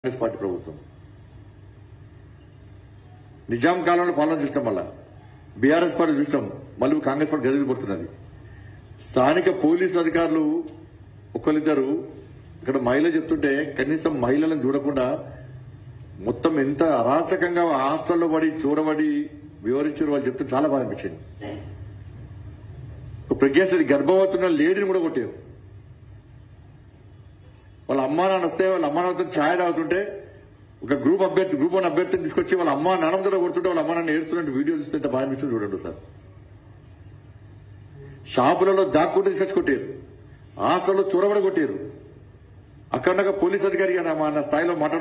Congress party ప్రభుత్వం నిజాం కాలంలో పాలన చూసినాం మళ్ళా బీఆర్ఎస్ పార్టీ చూసినాం మళ్ళీ కాంగ్రెస్ పార్టీ గదిలి పడుతున్నది స్థానిక పోలీసు అధికారులు ఒకరిద్దరు ఇక్కడ మహిళ చెప్తుంటే కనీసం మహిళలను చూడకుండా మొత్తం ఎంత అరాచకంగా హాస్టల్లో పడి చూడబడి వివరించారు వాళ్ళు చెప్తే చాలా బాధ అనిపించింది ఒక ప్రజ్ఞాశ్రీ గర్భవతున్న లేడీని కూడా కొట్టారు వాళ్ళ అమ్మా నాన్న వస్తే వాళ్ళ అమ్మా నాన్నతో ఛాయ్ తాగుతుంటే ఒక గ్రూప్ అభ్యర్థి గ్రూప్ వన్ అభ్యర్థిని తీసుకొచ్చి వాళ్ళ అమ్మా నాన్నతో కొడుతుంటే వాళ్ళ అమ్మా నాన్న ఏడుస్తున్నట్టు వీడియో చూస్తే ఎంత బాధ అనిపించింది చూడండి సార్ షాపులలో దాక్కుంటూ తీసుకొచ్చి కొట్టారు హాస్టల్లో చొరబడి కొట్టారు అక్కడ పోలీస్ అధికారి నా స్థాయిలో మాట్లాడ